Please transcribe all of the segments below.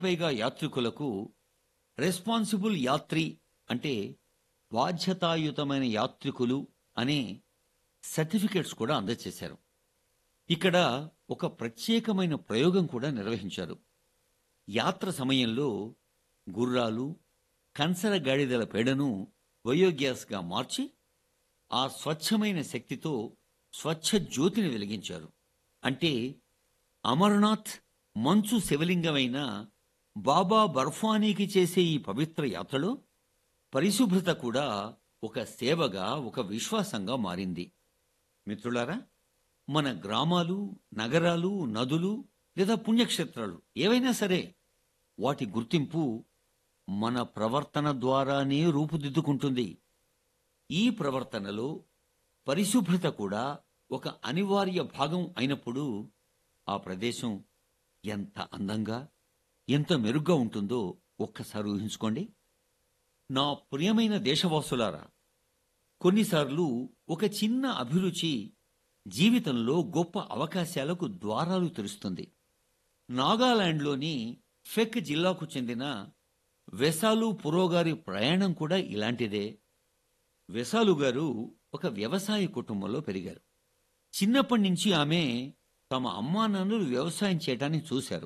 పైగా యాత్రికులకు రెస్పాన్సిబుల్ యాత్రి అంటే బాధ్యతాయుతమైన యాత్రికులు అనే సర్టిఫికెట్స్ కూడా అందజేశారు ఇక్కడ ఒక ప్రత్యేకమైన ప్రయోగం కూడా నిర్వహించారు యాత్ర సమయంలో గుర్రాలు కంసర గాడిదల పేడను బయోగ్యాస్గా మార్చి ఆ స్వచ్ఛమైన శక్తితో స్వచ్ఛ జ్యోతిని వెలిగించారు అంటే అమర్నాథ్ మంచు శివలింగమైన బాబా బర్ఫానీకి చేసే ఈ పవిత్ర యాత్రలో పరిశుభ్రత కూడా ఒక సేవగా ఒక విశ్వాసంగా మారింది మిత్రులారా మన గ్రామాలు నగరాలు నదులు లేదా పుణ్యక్షేత్రాలు ఏవైనా సరే వాటి గుర్తింపు మన ప్రవర్తన ద్వారానే రూపుదిద్దుకుంటుంది ఈ ప్రవర్తనలో పరిశుభ్రత కూడా ఒక అనివార్య భాగం అయినప్పుడు ఆ ప్రదేశం ఎంత అందంగా ఎంత మెరుగ్గా ఉంటుందో ఒక్కసారి ఊహించుకోండి నా ప్రియమైన దేశవాసులారా కొన్నిసార్లు ఒక చిన్న అభిరుచి జీవితంలో గొప్ప అవకాశాలకు ద్వారాలు తెరుస్తుంది నాగాలాండ్లోని ఫెక్ జిల్లాకు చెందిన వెసాలు పురోగారి ప్రయాణం కూడా ఇలాంటిదే వెసాలు గారు ఒక వ్యవసాయ కుటుంబంలో పెరిగారు చిన్నప్పటి నుంచి ఆమె తమ అమ్మా నాన్నలు వ్యవసాయం చేయటాన్ని చూశారు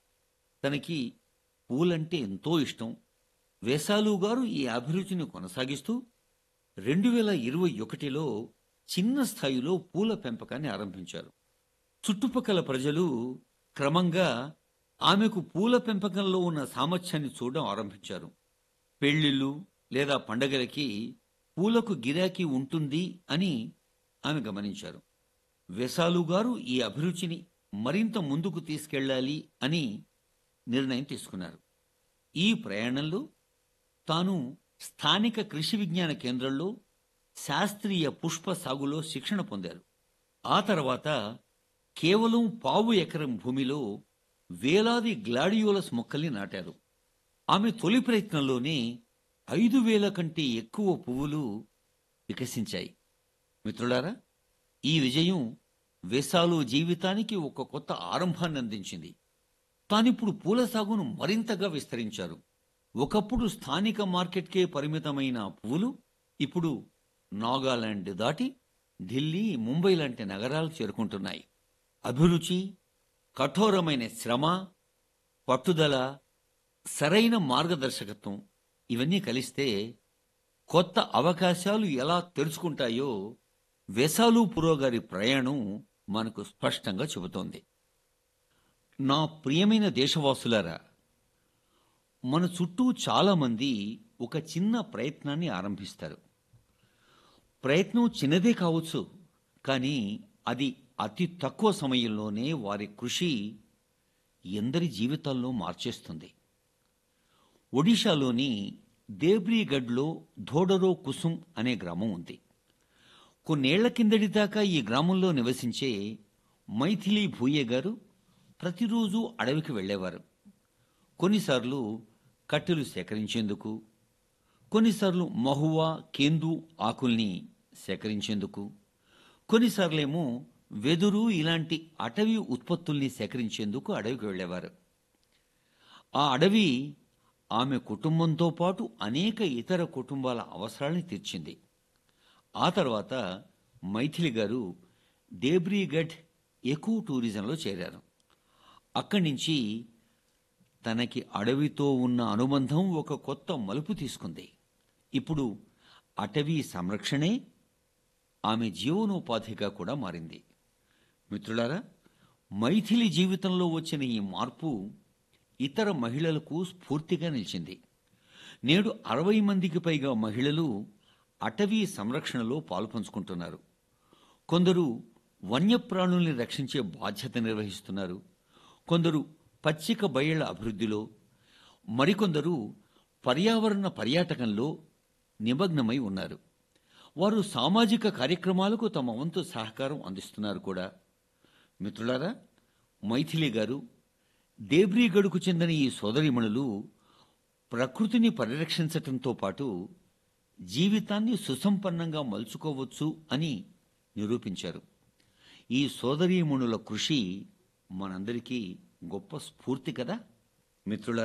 తనకి పూలంటే ఎంతో ఇష్టం వేసాలు గారు ఈ అభిరుచిని కొనసాగిస్తూ రెండు వేల ఇరవై ఒకటిలో చిన్న స్థాయిలో పూల పెంపకాన్ని ఆరంభించారు చుట్టుపక్కల ప్రజలు క్రమంగా ఆమెకు పూల పెంపకంలో ఉన్న సామర్థ్యాన్ని చూడడం ఆరంభించారు పెళ్లిళ్ళు లేదా పండగలకి పూలకు గిరాకీ ఉంటుంది అని ఆమె గమనించారు వెసాలు గారు ఈ అభిరుచిని మరింత ముందుకు తీసుకెళ్ళాలి అని నిర్ణయం తీసుకున్నారు ఈ ప్రయాణంలో తాను స్థానిక కృషి విజ్ఞాన కేంద్రంలో శాస్త్రీయ పుష్ప సాగులో శిక్షణ పొందారు ఆ తర్వాత కేవలం పావు ఎకరం భూమిలో వేలాది గ్లాడియోలస్ మొక్కల్ని నాటారు ఆమె తొలి ప్రయత్నంలోనే ఐదు వేల కంటే ఎక్కువ పువ్వులు వికసించాయి మిత్రులారా ఈ విజయం వెసాలు జీవితానికి ఒక కొత్త ఆరంభాన్ని అందించింది తానిప్పుడు పూల సాగును మరింతగా విస్తరించారు ఒకప్పుడు స్థానిక మార్కెట్కే పరిమితమైన పువ్వులు ఇప్పుడు నాగాలాండ్ దాటి ఢిల్లీ ముంబై లాంటి నగరాలు చేరుకుంటున్నాయి అభిరుచి కఠోరమైన శ్రమ పట్టుదల సరైన మార్గదర్శకత్వం ఇవన్నీ కలిస్తే కొత్త అవకాశాలు ఎలా తెరుచుకుంటాయో వెసాలు పురోగారి ప్రయాణం మనకు స్పష్టంగా చెబుతోంది నా ప్రియమైన దేశవాసులారా మన చుట్టూ చాలామంది ఒక చిన్న ప్రయత్నాన్ని ఆరంభిస్తారు ప్రయత్నం చిన్నదే కావచ్చు కానీ అది అతి తక్కువ సమయంలోనే వారి కృషి ఎందరి జీవితాల్లో మార్చేస్తుంది ఒడిశాలోని దేబ్రీగఢ్లో ధోడరో కుసుమ్ అనే గ్రామం ఉంది కొన్నేళ్ల కిందటి దాకా ఈ గ్రామంలో నివసించే మైథిలి భూయే గారు ప్రతిరోజు అడవికి వెళ్ళేవారు కొన్నిసార్లు కట్టెలు సేకరించేందుకు కొన్నిసార్లు మహువా కేందు ఆకుల్ని సేకరించేందుకు కొన్నిసార్లేమో వెదురు ఇలాంటి అటవీ ఉత్పత్తుల్ని సేకరించేందుకు అడవికి వెళ్ళేవారు ఆ అడవి ఆమె కుటుంబంతో పాటు అనేక ఇతర కుటుంబాల అవసరాల్ని తీర్చింది ఆ తర్వాత మైథిలి గారు దేబ్రీగఢ్ ఎకో టూరిజంలో చేరారు అక్కడి నుంచి తనకి అడవితో ఉన్న అనుబంధం ఒక కొత్త మలుపు తీసుకుంది ఇప్పుడు అటవీ సంరక్షణే ఆమె జీవనోపాధిగా కూడా మారింది మిత్రులారా మైథిలి జీవితంలో వచ్చిన ఈ మార్పు ఇతర మహిళలకు స్ఫూర్తిగా నిలిచింది నేడు అరవై మందికి పైగా మహిళలు అటవీ సంరక్షణలో పాలుపంచుకుంటున్నారు కొందరు వన్యప్రాణుల్ని రక్షించే బాధ్యత నిర్వహిస్తున్నారు కొందరు పచ్చిక బయళ్ల అభివృద్ధిలో మరికొందరు పర్యావరణ పర్యాటకంలో నిమగ్నమై ఉన్నారు వారు సామాజిక కార్యక్రమాలకు తమ వంతు సహకారం అందిస్తున్నారు కూడా మిత్రులారా మైథిలి గారు దేబ్రీగఢ్కు చెందిన ఈ సోదరిమణులు ప్రకృతిని పరిరక్షించటంతో పాటు జీవితాన్ని సుసంపన్నంగా మలుచుకోవచ్చు అని నిరూపించారు ఈ సోదరీమణుల కృషి మనందరికీ గొప్ప స్ఫూర్తి కదా మిత్రుల